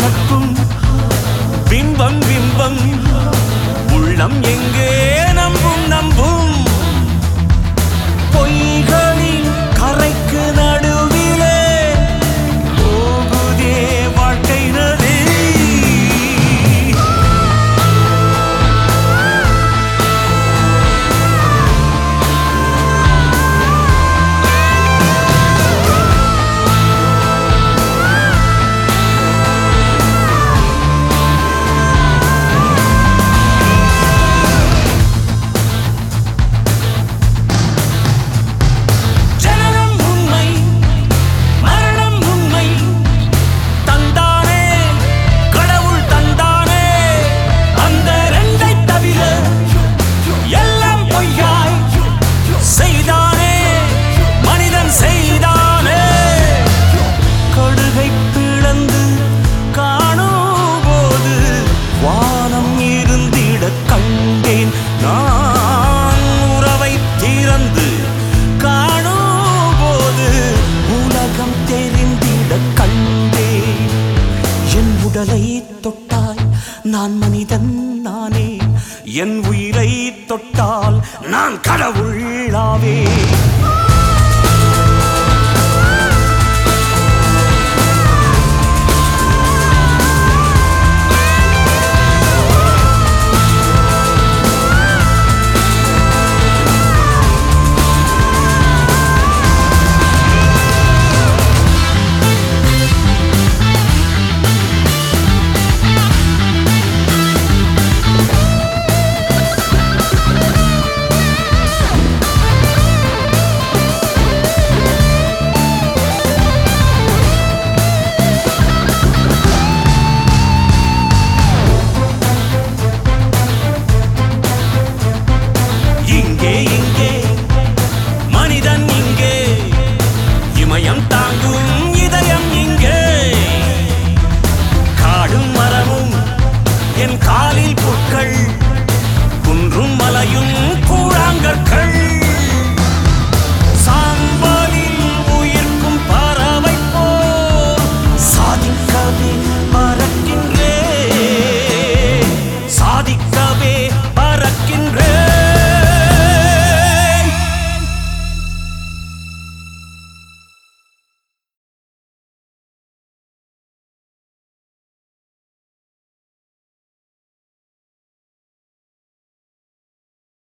நட்பும் பிம்பம் பிம்பம் உள்ளம் எங்கே நம்பும் நம்பும் பொய்களின் கரைக்கு நடுவிலே போகுதே வாழ்க்கை நதி ஜனனம் உண்மை மரணம் உண்மை தந்தானே கடவுள் தந்தானே அந்த ரெண்டை தவிர எல்லாம் பொய்யாய் செய்தானே மனிதன் செய்தானே கடுகை பிளந்து காணும் போது வானம் இருந்திட கண்டேன் நான் உறவை திறந்து காணும் போது உலகம் தெரிந்திட கண்டேன் என் உடலை தொட்டாய் நான் மனிதன் நானே என் உயிரை தொட்டால் நான் கடவுளாவே